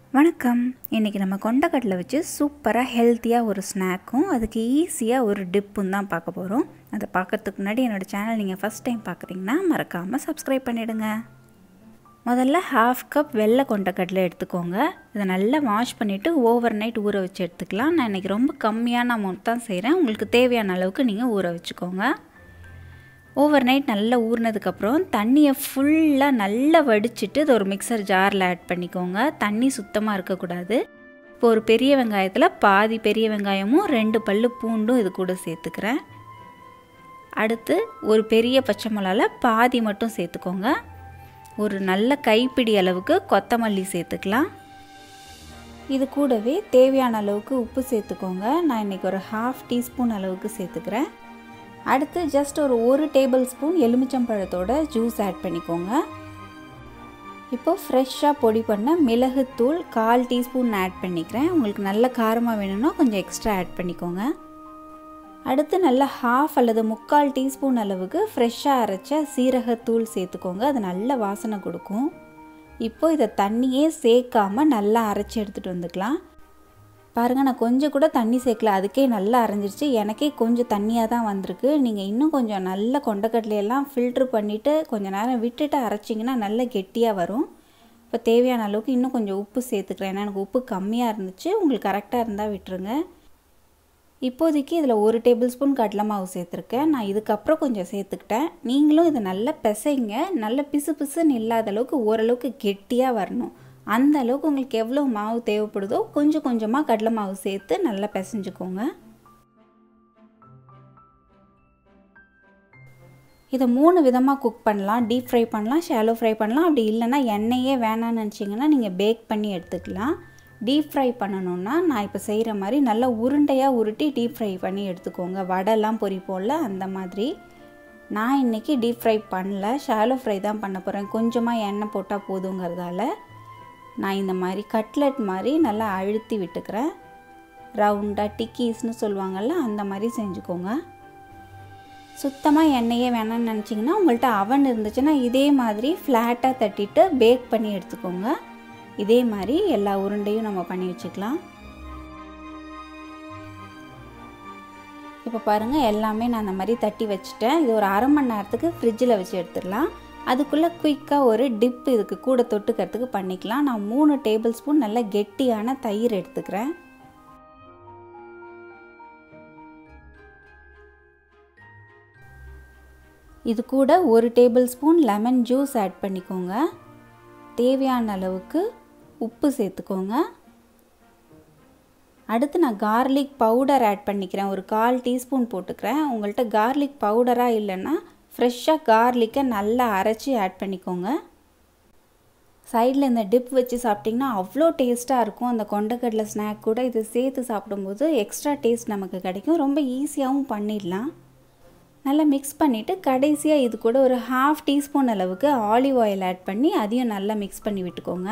வணக்கம் இன்றைக்கி நம்ம கொண்டக்கடலை வச்சு சூப்பராக ஹெல்த்தியாக ஒரு ஸ்நாக்கும் அதுக்கு ஈஸியாக ஒரு டிப்பும் தான் பார்க்க போகிறோம் அதை பார்க்கறதுக்கு முன்னாடி என்னோடய சேனல் நீங்கள் ஃபஸ்ட் டைம் பார்க்குறீங்கன்னா மறக்காமல் சப்ஸ்கிரைப் பண்ணிவிடுங்க முதல்ல ஹாஃப் கப் வெள்ளை கொண்டக்கடலை எடுத்துக்கோங்க இதை நல்லா வாஷ் பண்ணிவிட்டு ஓவர் நைட் ஊற வச்சு எடுத்துக்கலாம் நான் இன்றைக்கி ரொம்ப கம்மியான அமௌண்ட் தான் செய்கிறேன் உங்களுக்கு தேவையான அளவுக்கு நீங்கள் ஊற வச்சுக்கோங்க ஓவர் நைட் நல்லா ஊறினதுக்கப்புறம் தண்ணியை ஃபுல்லாக நல்லா வடிச்சிட்டு இது ஒரு மிக்சர் ஜாரில் ஆட் பண்ணிக்கோங்க தண்ணி சுத்தமாக இருக்கக்கூடாது இப்போ ஒரு பெரிய வெங்காயத்தில் பாதி பெரிய வெங்காயமும் ரெண்டு பல் பூண்டும் இது கூட சேர்த்துக்கிறேன் அடுத்து ஒரு பெரிய பச்சை மிளகாவில் பாதி மட்டும் சேர்த்துக்கோங்க ஒரு நல்ல கைப்பிடி அளவுக்கு கொத்தமல்லி சேர்த்துக்கலாம் இது கூடவே தேவையான அளவுக்கு உப்பு சேர்த்துக்கோங்க நான் இன்றைக்கி ஒரு ஹாஃப் டீஸ்பூன் அளவுக்கு சேர்த்துக்கிறேன் அடுத்து ஜஸ்ட் ஒரு ஒரு டேபிள் ஸ்பூன் எலுமிச்சம்பழத்தோட ஜூஸ் ஆட் பண்ணிக்கோங்க இப்போ ஃப்ரெஷ்ஷாக பொடி பண்ண மிளகுத்தூள் கால் டீஸ்பூன் ஆட் பண்ணிக்கிறேன் உங்களுக்கு நல்ல காரமாக வேணும்னா கொஞ்சம் எக்ஸ்ட்ரா ஆட் பண்ணிக்கோங்க அடுத்து நல்லா ஹாஃப் அல்லது முக்கால் டீஸ்பூன் அளவுக்கு ஃப்ரெஷ்ஷாக அரைச்ச சீரகத்தூள் சேர்த்துக்கோங்க அது நல்ல வாசனை கொடுக்கும் இப்போது இதை தண்ணியே சேர்க்காமல் நல்லா அரைச்சி எடுத்துகிட்டு வந்துக்கலாம் பாருங்கள் நான் கொஞ்சம் கூட தண்ணி சேர்க்கல அதுக்கே நல்லா அரைஞ்சிருச்சு எனக்கே கொஞ்சம் தண்ணியாக தான் வந்திருக்கு நீங்கள் இன்னும் கொஞ்சம் நல்ல கொண்டக்கடலையெல்லாம் ஃபில்ட்ரு பண்ணிவிட்டு கொஞ்சம் நேரம் விட்டுட்டு அரைச்சிங்கன்னா நல்ல கெட்டியாக வரும் இப்போ தேவையான அளவுக்கு இன்னும் கொஞ்சம் உப்பு சேர்த்துக்கிறேன் ஏன்னா எனக்கு உப்பு கம்மியாக இருந்துச்சு உங்களுக்கு கரெக்டாக இருந்தால் விட்டுருங்க இப்போதைக்கு இதில் ஒரு டேபிள் ஸ்பூன் கடலை மாவு சேர்த்துருக்கேன் நான் இதுக்கப்புறம் கொஞ்சம் சேர்த்துக்கிட்டேன் நீங்களும் இதை நல்லா பிசைங்க நல்ல பிசு பிசுன்னு இல்லாத அளவுக்கு ஓரளவுக்கு கெட்டியாக வரணும் அந்த அளவுக்கு உங்களுக்கு எவ்வளோ மாவு தேவைப்படுதோ கொஞ்சம் கொஞ்சமாக கடலை மாவு சேர்த்து நல்லா பிசைஞ்சுக்கோங்க இதை மூணு விதமாக குக் பண்ணலாம் டீப் ஃப்ரை பண்ணலாம் ஷாலோ ஃப்ரை பண்ணலாம் அப்படி இல்லைன்னா எண்ணெயே வேணான்னு நினச்சிங்கன்னா நீங்கள் பேக் பண்ணி எடுத்துக்கலாம் டீப் ஃப்ரை பண்ணணுன்னா நான் இப்போ செய்கிற மாதிரி நல்லா உருண்டையாக உருட்டி டீப் ஃப்ரை பண்ணி எடுத்துக்கோங்க வடைலாம் பொரிப்போம்ல அந்த மாதிரி நான் இன்றைக்கி டீப் ஃப்ரை பண்ணல ஷாலோ ஃப்ரை தான் பண்ண போகிறேன் கொஞ்சமாக எண்ணெய் போட்டால் போதுங்கிறதால நான் இந்த மாதிரி கட்லெட் மாதிரி நல்லா அழுத்தி விட்டுக்கிறேன் ரவுண்டாக டிக்கீஸ்னு சொல்லுவாங்கள்ல அந்த மாதிரி செஞ்சுக்கோங்க சுத்தமாக எண்ணெயே வேணாம்னு நினச்சிங்கன்னா உங்கள்கிட்ட அவன் இருந்துச்சுன்னா இதே மாதிரி ஃப்ளாட்டாக தட்டிட்டு பேக் பண்ணி எடுத்துக்கோங்க இதே மாதிரி எல்லா உருண்டையும் நம்ம பண்ணி வச்சுக்கலாம் இப்போ பாருங்கள் எல்லாமே நான் அந்த மாதிரி தட்டி வச்சுட்டேன் இது ஒரு அரை மணி நேரத்துக்கு ஃப்ரிட்ஜில் வச்சு எடுத்துடலாம் அதுக்குள்ளே குயிக்காக ஒரு டிப் இதுக்கு கூட தொட்டுக்கிறதுக்கு பண்ணிக்கலாம் நான் மூணு டேபிள் ஸ்பூன் நல்ல கெட்டியான தயிர் எடுத்துக்கிறேன் இது கூட ஒரு tablespoon lemon juice add பண்ணிக்கோங்க தேவையான அளவுக்கு உப்பு சேர்த்துக்கோங்க அடுத்து நான் கார்லிக் பவுடர் ஆட் பண்ணிக்கிறேன் ஒரு கால் டீஸ்பூன் போட்டுக்கிறேன் உங்கள்கிட்ட கார்லிக் பவுடராக இல்லைன்னா ஃப்ரெஷ்ஷாக கார்லிக்கை நல்லா அரைச்சி ஆட் பண்ணிக்கோங்க சைடில் இந்த டிப் வச்சு சாப்பிட்டிங்கன்னா அவ்வளோ டேஸ்ட்டாக இருக்கும் அந்த கொண்டக்கடலை ஸ்நாக் கூட இதை சேர்த்து சாப்பிடும்போது எக்ஸ்ட்ரா டேஸ்ட் நமக்கு கிடைக்கும் ரொம்ப ஈஸியாகவும் பண்ணிடலாம் நல்லா மிக்ஸ் பண்ணிவிட்டு கடைசியாக இது கூட ஒரு ஹாஃப் டீஸ்பூன் அளவுக்கு ஆலிவ் ஆயில் ஆட் பண்ணி அதையும் நல்லா மிக்ஸ் பண்ணி விட்டுக்கோங்க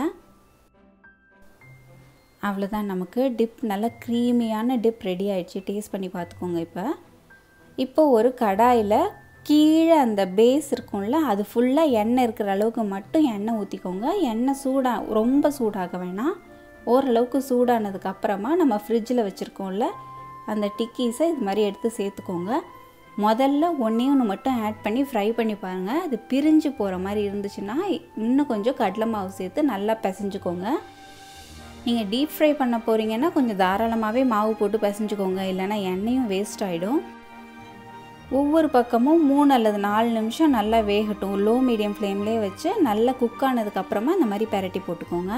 அவ்வளோதான் நமக்கு டிப் நல்லா க்ரீமியான டிப் ரெடி ஆகிடுச்சு டேஸ்ட் பண்ணி பார்த்துக்கோங்க இப்போ இப்போ ஒரு கடாயில் கீழே அந்த பேஸ் இருக்கும்ல அது ஃபுல்லாக எண்ணெய் இருக்கிற அளவுக்கு மட்டும் எண்ணெய் ஊற்றிக்கோங்க எண்ணெய் சூடாக ரொம்ப சூடாக வேணாம் ஓரளவுக்கு சூடானதுக்கு அப்புறமா நம்ம ஃப்ரிட்ஜில் வச்சுருக்கோம்ல அந்த டிக்கீஸை இது மாதிரி எடுத்து சேர்த்துக்கோங்க முதல்ல ஒன்றே ஒன்று மட்டும் ஆட் பண்ணி ஃப்ரை பண்ணி பாருங்கள் அது பிரிஞ்சு போகிற மாதிரி இருந்துச்சுன்னா இன்னும் கொஞ்சம் கடலை மாவு சேர்த்து நல்லா பிசைஞ்சுக்கோங்க நீங்கள் டீப் ஃப்ரை பண்ண போகிறீங்கன்னா கொஞ்சம் தாராளமாகவே மாவு போட்டு பிசைஞ்சுக்கோங்க இல்லைனா எண்ணெயும் வேஸ்ட் ஆகிடும் ஒவ்வொரு பக்கமும் மூணு அல்லது நாலு நிமிஷம் நல்லா வேகட்டும் லோ மீடியம் ஃப்ளேம்லேயே வச்சு நல்லா குக் ஆனதுக்கப்புறமா இந்த மாதிரி பெரட்டி போட்டுக்கோங்க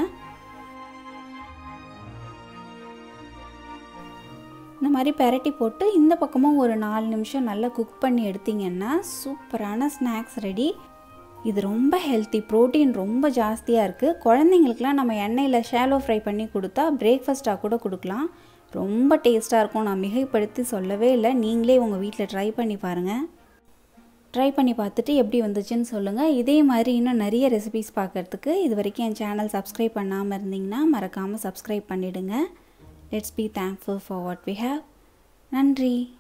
இந்த மாதிரி பெரட்டி போட்டு இந்த பக்கமும் ஒரு நாலு நிமிஷம் நல்லா குக் பண்ணி எடுத்திங்கன்னா சூப்பரான ஸ்நாக்ஸ் ரெடி இது ரொம்ப ஹெல்த்தி ப்ரோட்டீன் ரொம்ப ஜாஸ்தியாக இருக்குது குழந்தைங்களுக்குலாம் நம்ம எண்ணெயில் ஷேலோ ஃப்ரை பண்ணி கொடுத்தா பிரேக்ஃபாஸ்ட்டாக கூட கொடுக்கலாம் ரொம்ப டேஸ்ட்டாக இருக்கும் நான் மிகைப்படுத்தி சொல்லவே இல்லை நீங்களே உங்கள் வீட்டில் ட்ரை பண்ணி பாருங்கள் ட்ரை பண்ணி பார்த்துட்டு எப்படி வந்துச்சுன்னு சொல்லுங்கள் இதே மாதிரி இன்னும் நிறைய ரெசிபிஸ் பார்க்குறதுக்கு இது வரைக்கும் என் சேனல் சப்ஸ்கிரைப் பண்ணாமல் இருந்தீங்கன்னா மறக்காமல் சப்ஸ்கிரைப் பண்ணிவிடுங்க let's be thankful for what we have நன்றி